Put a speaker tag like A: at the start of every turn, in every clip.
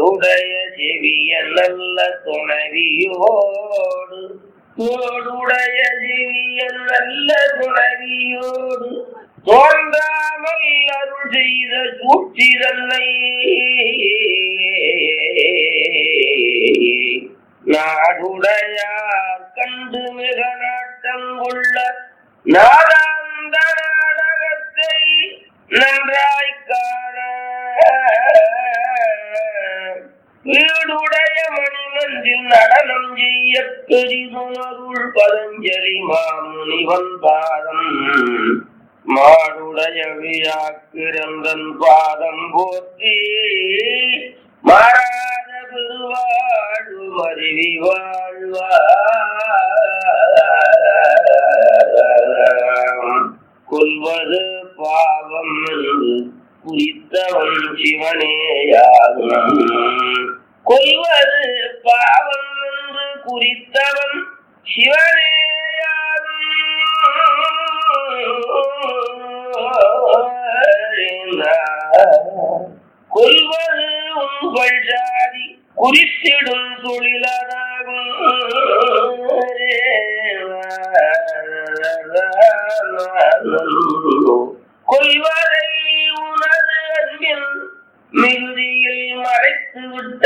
A: தோடுடைய செவிய நல்ல துணவியோடு தோடுடைய செவிய நல்ல துணவியோடு தோன்றாமல் அருள் செய்த சூழ்ச்சிதல்லை நாடுடையார் கண்டு மிக நாட்டம் கொள்ள நாடாந்த நாடகத்தை நன்றாய் காண வீடுடைய மணிமன்றில் நடனம் செய்ய பெரிதுணருள் பதஞ்சலி மாமுனிவன் பாதம் மாடுடைய வியாக்கிரந்தன் பாதம் போற்றி மாறாத பெருவாழ்வு மருவி வாழ்வார் கொல்வது பாவம் என்று குறித்தவன் சிவனேயாகும் கொல்வது பாவம் என்று குறித்தவன் சிவனேயாகும் கொல்வது உங்கள் ஜாதி குறித்திடும் தொழிலதாகும் கொல்வதை உனது அன்பின் மிகுதியில் மறைத்து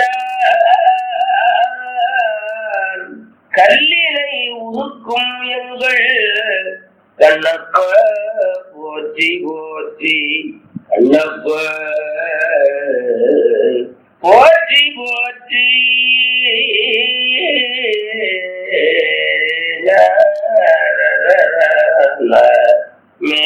A: விட்டார் கல்லினை உருக்கும் எங்கள் கண்ணப்ப போற்றி போற்றி கண்ணப்ப போற்றி போற்றி